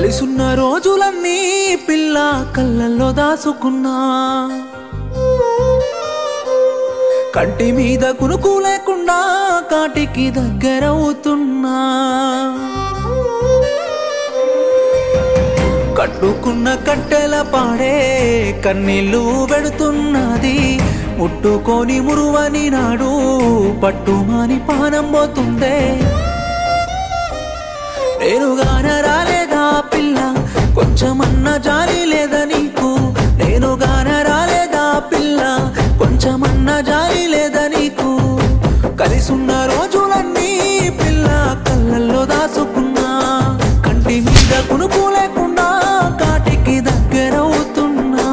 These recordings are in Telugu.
కలిసున్న రోజులన్నీ పిల్ల కళ్ళల్లో దాసుకున్నా కంటి మీద కునుకు లేకుండా కాటికి దగ్గరవుతున్నా కట్టుకున్న కట్టెల పాడే కన్నీళ్ళు పెడుతున్నది ముట్టుకొని మురువని నాడు పట్టుమాని పానం పోతుందే నేనుగాన రాలేదా పిల్ల కొంచెమన్నా జాలి లేదా నీకు నేనుగాన రాలేదా పిల్ల కొంచెమన్నా జాలి లేదా నీకు కలిసున్న రోజులన్నీ పిల్ల కళ్ళల్లో దాసుకున్నా కంటి మీద కునుకు లేకుండా కాటికి దగ్గరవుతున్నా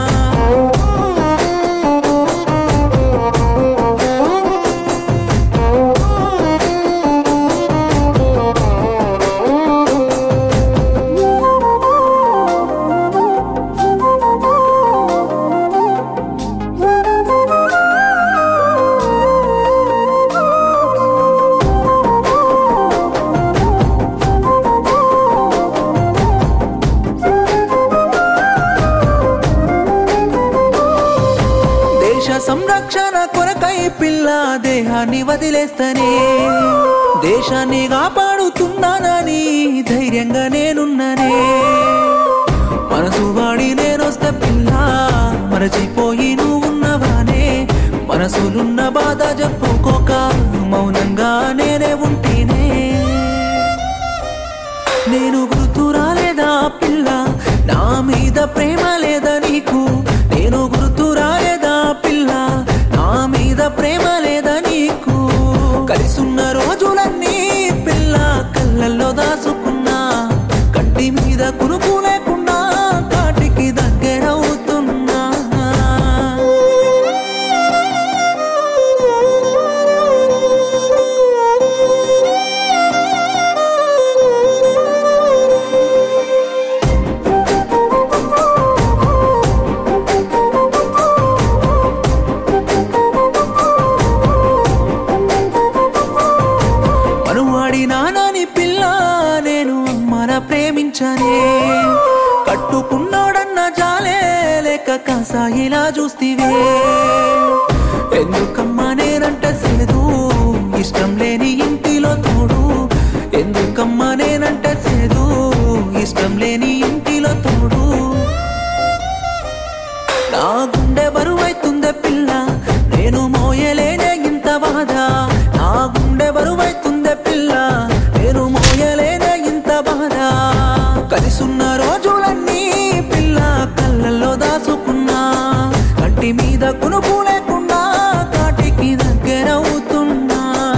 దేశ సంరక్షణ కొరకై పిల్ల దేహాన్ని వదిలేస్తనే దేశాన్ని కాపాడుతున్నానని ధైర్యంగా నేనున్ననే మనసు వాడి నేనొస్తే పిల్ల మరచిపోయి నువ్వున్నవానే మనసులున్న బాధ చెప్పుకోక మౌనంగా నేనే ఉంటేనే నేను గుర్తు రాలేదా పిల్ల నా మీద ప్రేమ లేదా నీకు నేను గుర్తు రాలేదా పిల్ల నా మీద ప్రేమ లేదా నీకు కలిసున్న రోజులన్నీ పిల్ల కళ్ళల్లో దాసుకున్నా కంటి మీద కునుకు లేకుండా కాటికి దగ్గరవుతున్నా మనువాడి నానాని పిల్ల నేను అమ్మన ప్రేమించనే కట్టుకున్నాడన్న జాలే లేక కాసాయిలా చూస్తివే ఎందుకమ్మా నేనంటే సేదు ఇష్టం లేని ఇంటిలో తోడు ఎందుకమ్మా నేనంటే సేదు ఇష్టం లేని ఇంటిలో తోడు నా గుండె బరువైతుందే పిల్ల నేను మోయలేనే ఇంత బాధ నా గుండె బరువైతుందే పిల్ల నేను మోయలేనే ఇంత బాధ కలిసున్న రోజులన్నీ పిల్ల కళ్ళల్లో దాసుకున్నా కంటి మీద కునుకు లేకుండా కాటికి దగ్గరవుతున్నా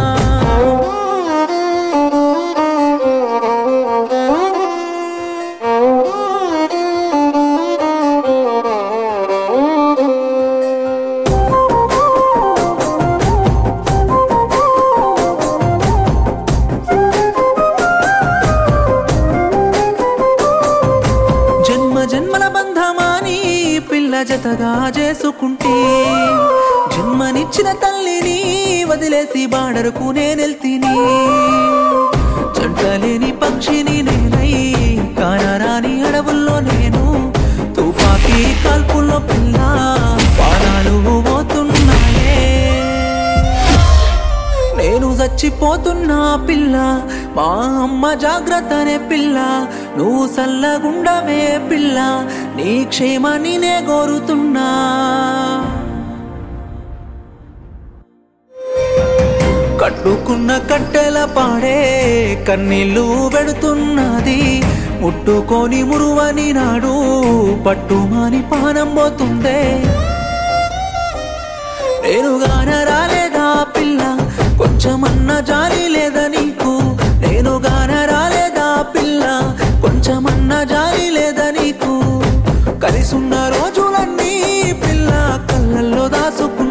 జన్మ జన్మల బంధమాని పిల్ల జతగా చేసుకుంటే జన్మనిచ్చిన తల్లిని వదిలేసి బాడరుకు నేనెల్తిని జంటలేని పక్షిని నేనై కానరాని అడవుల్లో నేను తుపాకీ కాల్పుల్లో పిల్ల పానాలు పోతున్నాయే నేను చచ్చిపోతున్నా పిల్ల మా అమ్మ జాగ్రత్తనే పిల్ల నువ్వు సల్లగుండవే పిల్ల నీ క్షేమాన్ని నే కోరుతున్నా కట్టుకున్న కట్టెల పాడే కన్నీళ్ళు పెడుతున్నది ముట్టుకొని మురువని నాడు పట్టుమాని పానం పోతుందే నేనుగాన రాలేదా పిల్ల కొంచెమన్నా జాలి లేదా నీకు నేనుగాన రాలేదా పిల్ల కొంచెమన్నా జాలి లేదా నీకు కలిసున్న రోజులన్నీ పిల్ల కళ్ళల్లో దాసుకు